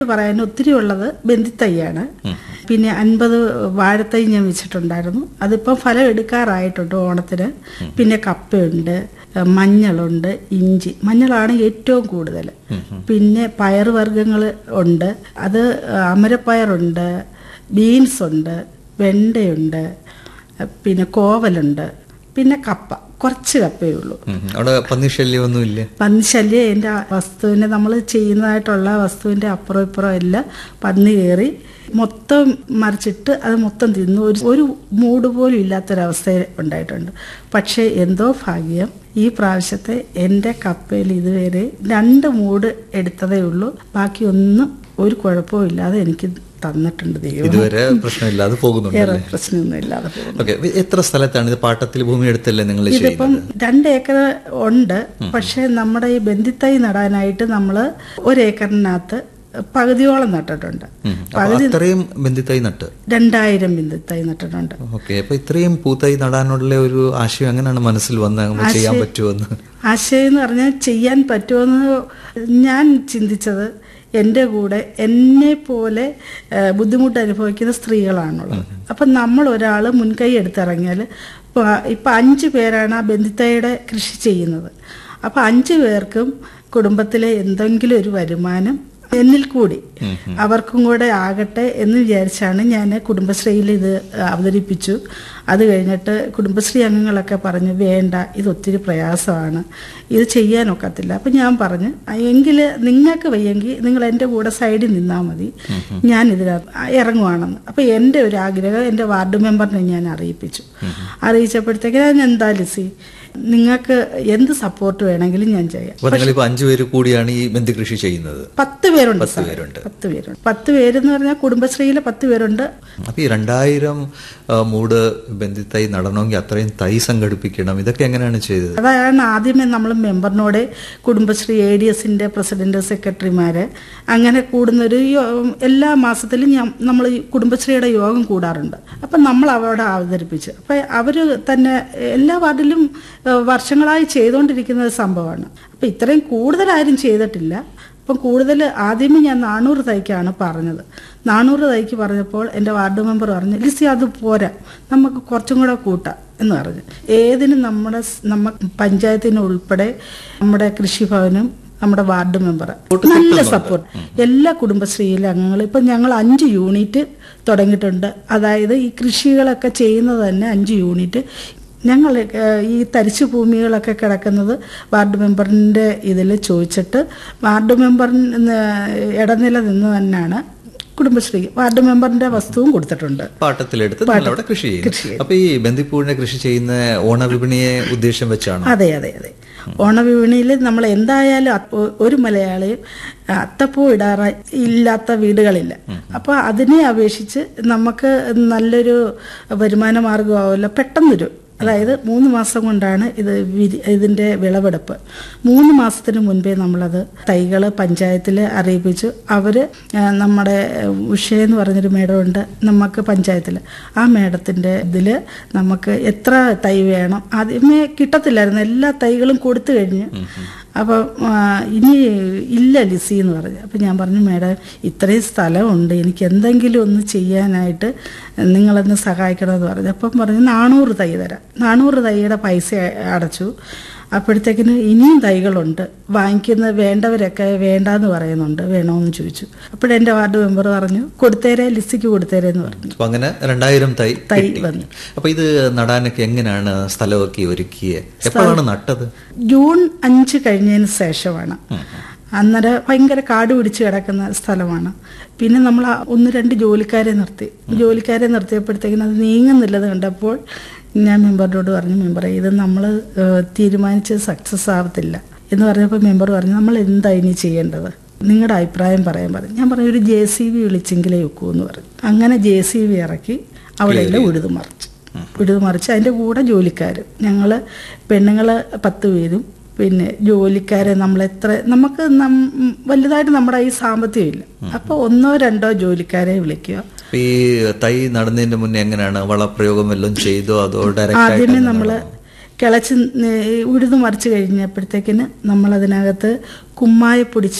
പറയാൻ ഒത്തിരി ഉള്ളത് ബന്ധിത്തൈയാണ് പിന്നെ അൻപത് വാഴത്തൈ ഞാൻ വെച്ചിട്ടുണ്ടായിരുന്നു അതിപ്പം ഫലം എടുക്കാറായിട്ടുണ്ട് ഓണത്തിന് പിന്നെ കപ്പയുണ്ട് മഞ്ഞളുണ്ട് ഇഞ്ചി മഞ്ഞളാണ് ഏറ്റവും കൂടുതൽ പിന്നെ പയറുവർഗ്ഗങ്ങൾ ഉണ്ട് അത് അമരപ്പയറുണ്ട് ബീൻസ് ഉണ്ട് വെണ്ടയുണ്ട് പിന്നെ കോവലുണ്ട് പിന്നെ കപ്പ കുറച്ച് കപ്പയേ ഉള്ളൂ ഉം. അവിടെ പന്നിശല്യമൊന്നും ഇല്ല പന്നി ശല്യം എൻ്റെ വസ്തുവിൻ്റെ നമ്മൾ ചെയ്യുന്നതായിട്ടുള്ള വസ്തുവിൻ്റെ അപ്പുറം ഇപ്പുറം എല്ലാം പന്നി കയറി മൊത്തം മറിച്ചിട്ട് അത് മൊത്തം തിന്നു ഒരു ഒരു മൂട് പോലും ഇല്ലാത്തൊരവസ്ഥ ഉണ്ടായിട്ടുണ്ട് പക്ഷേ എന്തോ ഭാഗ്യം ഈ പ്രാവശ്യത്തെ എൻ്റെ കപ്പയിൽ ഇതുവരെ രണ്ട് മൂട് എടുത്തതേ ഉള്ളൂ ബാക്കി ഒന്നും ഒരു കുഴപ്പവും ഇല്ലാതെ എനിക്ക് തന്നിട്ടുണ്ട് ദൈവം ഇതുവരെ പ്രശ്നമില്ലാതെ വേറെ പോകുന്നുണ്ടല്ലേ പ്രശ്നമൊന്നും ഇല്ലാതെ പോകുന്നു ഓക്കെ എത്ര സ്ഥലത്താണ് ഇത് പാട്ടത്തിൽ ഭൂമി എടുത്തല്ലേ നിങ്ങൾ ഇതിപ്പം ചെയ്യുന്നത് രണ്ട് ഏക്കർ ഉണ്ട് പക്ഷെ നമ്മുടെ ഈ ബന്ധിത്തൈ നടാനായിട്ട് നമ്മൾ ഒരേക്കറിനകത്ത് പകുതിയോളം നട്ടിട്ടുണ്ട് ഉം. അപ്പൊ അത്രയും ബന്ധിത്തൈ നട്ട് രണ്ടായിരം ബന്ധിത്തൈ നട്ടിട്ടുണ്ട് ഓക്കെ അപ്പൊ ഇത്രയും പൂത്തൈ നടാനുള്ള ഒരു ആശയം എങ്ങനെയാണ് മനസ്സിൽ വന്നത് അങ്ങനെ ചെയ്യാൻ പറ്റുമെന്ന് ആശയം എന്ന് പറഞ്ഞാൽ ചെയ്യാൻ പറ്റുമെന്ന് ഞാൻ ചിന്തിച്ചത് എൻ്റെ കൂടെ എന്നെ പോലെ ഏഹ്, ബുദ്ധിമുട്ട് അനുഭവിക്കുന്ന സ്ത്രീകളാണുള്ളത് അപ്പം നമ്മൾ ഒരാൾ മുൻകൈ എടുത്തിറങ്ങിയാൽ ഇപ്പോൾ ഇപ്പം അഞ്ച് പേരാണ് ആ ബന്ധിത്തയുടെ കൃഷി ചെയ്യുന്നത് അപ്പം അഞ്ച് പേർക്കും കുടുംബത്തിലെ എന്തെങ്കിലും ഒരു വരുമാനം എന്നിൽ കൂടി അവർക്കും കൂടെ ആകട്ടെ എന്ന് വിചാരിച്ചാണ് ഞാൻ കുടുംബശ്രീയിൽ ഇത് അവതരിപ്പിച്ചു അത് കഴിഞ്ഞിട്ട് കുടുംബശ്രീ അംഗങ്ങളൊക്കെ പറഞ്ഞു വേണ്ട ഇത് ഒത്തിരി പ്രയാസമാണ് ഇത് ചെയ്യാനൊക്കത്തില്ല അപ്പം ഞാൻ പറഞ്ഞു എങ്കിൽ നിങ്ങൾക്ക് വയ്യെങ്കിൽ നിങ്ങൾ എൻ്റെ കൂടെ സൈഡിൽ നിന്നാൽ മതി ഞാൻ ഇതിനകത്ത് ഇറങ്ങുവാണെന്ന് അപ്പം എൻ്റെ ഒരു ആഗ്രഹം എൻ്റെ വാർഡ് മെമ്പറിനെ ഞാൻ അറിയിപ്പിച്ചു അറിയിച്ചപ്പോഴത്തേക്ക് ഞാൻ എന്താ ലിസി നിങ്ങൾക്ക് എന്ത് സപ്പോർട്ട് വേണമെങ്കിലും ഞാൻ ചെയ്യാം അപ്പൊ നിങ്ങളിപ്പോ അഞ്ചു പേര് കൂടിയാണ് ഈ ബന്ധു കൃഷി ചെയ്യുന്നത് പത്ത് പേരുണ്ട് സാർ. പേരുണ്ട്. പത്ത് പേരുണ്ട് പത്ത് പേരെന്ന് പറഞ്ഞാൽ കുടുംബശ്രീയിലെ പത്ത് പേരുണ്ട് അപ്പൊ ഈ രണ്ടായിരം ആ, മൂട് ബന്ധിത്തൈ നടണമെങ്കിൽ അത്രയും തൈ സംഘടിപ്പിക്കണം ഇതൊക്കെ എങ്ങനെയാണ് ചെയ്തത് അതാണ് ആദ്യമേ നമ്മൾ മെമ്പറിനോട് കുടുംബശ്രീ എ ഡി എസിന്റെ പ്രസിഡന്റ് സെക്രട്ടറിമാര് അങ്ങനെ കൂടുന്നൊരു യോ- എല്ലാ മാസത്തിലും നമ്മൾ കുടുംബശ്രീയുടെ യോഗം കൂടാറുണ്ട് അപ്പം നമ്മൾ അവിടെ അവതരിപ്പിച്ച് അപ്പം അവർ തന്നെ എല്ലാ വാർഡിലും ഏഹ്, വർഷങ്ങളായി ചെയ്തുകൊണ്ടിരിക്കുന്ന ഒരു സംഭവമാണ് അപ്പം ഇത്രയും കൂടുതൽ ആരും ചെയ്തിട്ടില്ല അപ്പം കൂടുതൽ ആദ്യമേ ഞാൻ നാനൂറ് തൈക്കാണ് പറഞ്ഞത് നാനൂറ് തൈക്ക് പറഞ്ഞപ്പോൾ എൻ്റെ വാർഡ് മെമ്പർ പറഞ്ഞു ലിസി അത് പോരാ നമുക്ക് കുറച്ചും കൂടെ കൂട്ടാം എന്ന് പറഞ്ഞു ഏതിനും നമ്മുടെ സ് നമ്മ പഞ്ചായത്തിന് ഉൾപ്പെടെ നമ്മുടെ കൃഷിഭവനും നമ്മുടെ വാർഡ് മെമ്പർ നല്ല സപ്പോർട്ട് എല്ലാ കുടുംബശ്രീയിലെ അംഗങ്ങളും ഇപ്പം ഞങ്ങൾ അഞ്ച് യൂണിറ്റ് തുടങ്ങിയിട്ടുണ്ട് അതായത് ഈ കൃഷികളൊക്കെ ചെയ്യുന്നത് തന്നെ അഞ്ച് യൂണിറ്റ് ഞങ്ങൾ ഏഹ്, ഈ തരിശു ഭൂമികളൊക്കെ കിടക്കുന്നത് വാർഡ് മെമ്പറിൻ്റെ ഇതിൽ ചോദിച്ചിട്ട് വാർഡ് മെമ്പറിന് ഇടനില നിന്ന് തന്നെയാണ് കുടുംബശ്രീ വാർഡ് മെമ്പറിന്റെ വസ്തുവും കൊടുത്തിട്ടുണ്ട് പാട്ടത്തിലെടുത്ത് നിങ്ങൾ അവിടെ കൃഷി ചെയ്യുന്നു അപ്പൊ ഈ ബന്ദിപ്പൂവിനെ കൃഷി ചെയ്യുന്ന ഓണവിപണിയെ ഉദ്ദേശം വെച്ചാണ് അതെ അതെ അതെ ഓണവിപണിയിൽ നമ്മൾ എന്തായാലും അപ്പ- ഒരു മലയാളിയും അത്തപ്പൂ ഇടാറ ഇല്ലാത്ത വീടുകളില്ല അപ്പോൾ അതിനെ അപേക്ഷിച്ച് നമുക്ക് നല്ലൊരു വരുമാന മാർഗമാവില്ല പെട്ടെന്നൊരു അതായത് മൂന്ന് മാസം കൊണ്ടാണ് ഇത് വിരി- ഇതിന്റെ വിളവെടുപ്പ് മൂന്ന് മാസത്തിന് മുൻപേ നമ്മളത് തൈകൾ പഞ്ചായത്തിൽ അറിയിപ്പിച്ചു അവര് ആ, നമ്മുടെ ഉഷ എന്ന് പറഞ്ഞൊരു മേഡമുണ്ട് നമുക്ക് പഞ്ചായത്തിൽ ആ മേഡത്തിന്റെ ഇതില് നമുക്ക് എത്ര തൈ വേണം ആദ്യമേ കിട്ടത്തില്ലായിരുന്നു എല്ലാ തൈകളും കൊടുത്തു കഴിഞ്ഞ് അപ്പം ആ, ഇനി ഇല്ല ലിസി എന്ന് പറഞ്ഞു അപ്പം ഞാൻ പറഞ്ഞു മേഡം ഇത്രയും സ്ഥലമുണ്ട് എനിക്ക് എന്തെങ്കിലും ഒന്ന് ചെയ്യാനായിട്ട് നിങ്ങളൊന്ന് സഹായിക്കണമെന്ന് പറഞ്ഞു അപ്പം പറഞ്ഞു നാനൂറ് തൈ തരാം നാനൂറ് തൈയുടെ പൈസ അടച്ചു അപ്പോഴത്തേക്കിന് ഇനിയും തൈകളുണ്ട് വാങ്ങിക്കുന്ന വേണ്ടവരൊക്കെ വേണ്ടാന്ന് പറയുന്നുണ്ട് വേണമെന്ന് ചോദിച്ചു അപ്പോഴെൻ്റെ വാർഡ് മെമ്പർ പറഞ്ഞു കൊടുത്തേരെ ലിസിക്ക് കൊടുത്തേരെ എന്ന് പറഞ്ഞു അപ്പൊ അങ്ങനെ രണ്ടായിരം തൈ തൈ കിട്ടി. വന്നു. അപ്പൊ ഇത് നടാനൊക്കെ എങ്ങനെയാണ് സ്ഥലമൊക്കെ ഒരുക്കിയത് എപ്പോഴാണ് നട്ടത് ജൂൺ അഞ്ച് കഴിഞ്ഞതിന് ശേഷമാണ് അന്നേരം ഭയങ്കര കാട് പിടിച്ച് കിടക്കുന്ന സ്ഥലമാണ് പിന്നെ നമ്മൾ ആ ഒന്ന് രണ്ട് ജോലിക്കാരെ നിർത്തി ജോലിക്കാരെ നിർത്തിയപ്പോഴത്തേക്കിനും അത് നീങ്ങുന്നില്ലത് കണ്ടപ്പോൾ ഞാൻ മെമ്പറിനോട് പറഞ്ഞു മെമ്പറെ ഇത് നമ്മൾ തീരുമാനിച്ച് സക്സസ് ആവത്തില്ല എന്ന് പറഞ്ഞപ്പോൾ മെമ്പർ പറഞ്ഞു നമ്മൾ എന്താ ഇനി ചെയ്യേണ്ടത് നിങ്ങളുടെ അഭിപ്രായം പറയാൻ പറഞ്ഞു ഞാൻ പറഞ്ഞു ഒരു ജെ സി ബി വിളിച്ചെങ്കിലേ ഒക്കൂ എന്ന് പറഞ്ഞു അങ്ങനെ ജെ സി ബി ഇറക്കി അവിടെയെല്ലാം ഉഴുതുമറിച്ചു ഉഴുതുമറിച്ച് അതിൻ്റെ കൂടെ ജോലിക്കാർ ഞങ്ങൾ പെണ്ണുങ്ങൾ പത്ത് പേരും പിന്നെ ജോലിക്കാരെ നമ്മൾ എത്ര നമുക്ക് നം- വലുതായിട്ട് നമ്മുടെ ഈ സാമ്പത്തികം ഇല്ല അപ്പോൾ ഒന്നോ രണ്ടോ ജോലിക്കാരെ വിളിക്കുക അപ്പൊ ഈ തൈ നടുന്നതിന്റെ മുന്നേ എങ്ങനെയാണ് വളപ്രയോഗം വല്ലതും ചെയ്തോ അതോ ഡയറക്റ്റ് ആദ്യമേ ആയിട്ട് നമ്മൾ കിളച്ച് ഉഴുതു മറിച്ച് കഴിഞ്ഞപ്പോഴത്തേക്കിന് നമ്മൾ അതിനകത്ത് കുമ്മായപ്പൊടി ചേറി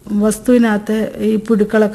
വസ്തുവിനകത്ത് ഈ പുഴുക്കളൊക്കെ